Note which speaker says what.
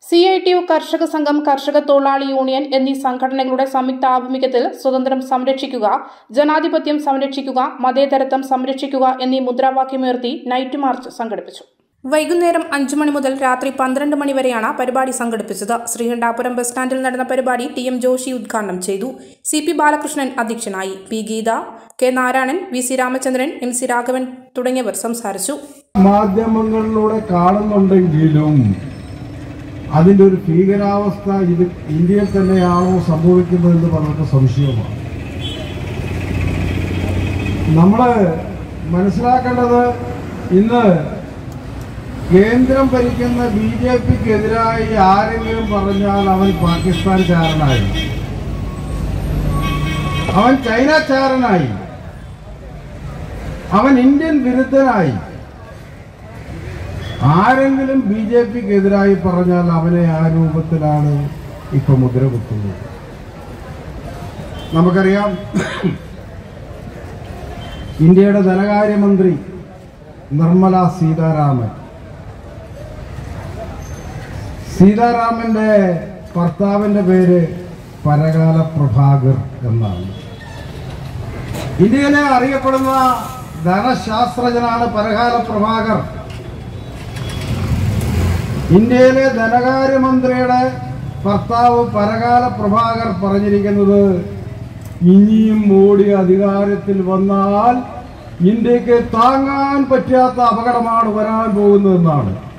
Speaker 1: C I T U കർഷക സംഘം കർഷക തൊഴിലാളി യൂണിയൻ എന്നീ സംഘടനകളുടെ സംയുക്ത ആഭിമുഖ്യത്തിൽ സ്വതന്ത്രം സംരക്ഷിക്കുക ജനാധിപത്യം സംരക്ഷിക്കുക മതേതരത്വം സംരക്ഷിക്കുക എന്നീ മുദ്രാവാക്യമുയർത്തി നൈറ്റ് മാർച്ച് സംഘടിപ്പിച്ചു വൈകുന്നേരം അഞ്ചു മണി മുതൽ രാത്രി പന്ത്രണ്ട് മണി വരെയാണ് പരിപാടി സംഘടിപ്പിച്ചത് ശ്രീകണ്ഠാപുരം ബസ് സ്റ്റാൻഡിൽ നടന്ന പരിപാടി ടി എം ജോഷി ഉദ്ഘാടനം ചെയ്തു സി പി ബാലകൃഷ്ണൻ അധ്യക്ഷനായി P Geetha K Narayanan V C Ramachandran M C Raghavan തുടങ്ങിയവർ സംസാരിച്ചു
Speaker 2: മാധ്യമങ്ങളിലൂടെ കാണുന്നുണ്ടെങ്കിലും അതിന്റെ ഒരു ഭീകരാവസ്ഥ ഇത് ഇന്ത്യയിൽ തന്നെയാണോ സംഭവിക്കുന്നതെന്ന് പറഞ്ഞിട്ട് സംശയമാണ് നമ്മൾ മനസ്സിലാക്കേണ്ടത് ഇന്ന് കേന്ദ്രം ഭരിക്കുന്ന ബി ജെ പിക്കെതിരായി ആരെങ്കിലും പറഞ്ഞാൽ അവൻ പാകിസ്ഥാൻകാരനായി അവൻ ചൈനക്കാരനായി അവൻ ഇന്ത്യൻ വിരുദ്ധനായി ആരെങ്കിലും ബി ജെ പിക്ക് എതിരായി പറഞ്ഞാൽ അവനെ ആ രൂപത്തിലാണ് ഇപ്പൊ മുദ്ര കുത്തുന്നത് നമുക്കറിയാം ഇന്ത്യയുടെ ധനകാര്യമന്ത്രി നിർമ്മല സീതാരാമൻ സീതാരാമന്റെ ഭർത്താവിന്റെ പേര് പരകാല പ്രഭാകർ എന്നാണ് ഇന്ത്യയിലെ അറിയപ്പെടുന്ന ധനശാസ്ത്രജ്ഞനാണ് പരകാല പ്രഭാകർ ഇന്ത്യയിലെ ധനകാര്യമന്ത്രിയുടെ ഭർത്താവ് പരകാല പ്രഭാകർ പറഞ്ഞിരിക്കുന്നത് ഇനിയും മോഡി അധികാരത്തിൽ വന്നാൽ ഇന്ത്യക്ക് താങ്ങാൻ പറ്റാത്ത അപകടമാണ് വരാൻ പോകുന്നതെന്നാണ്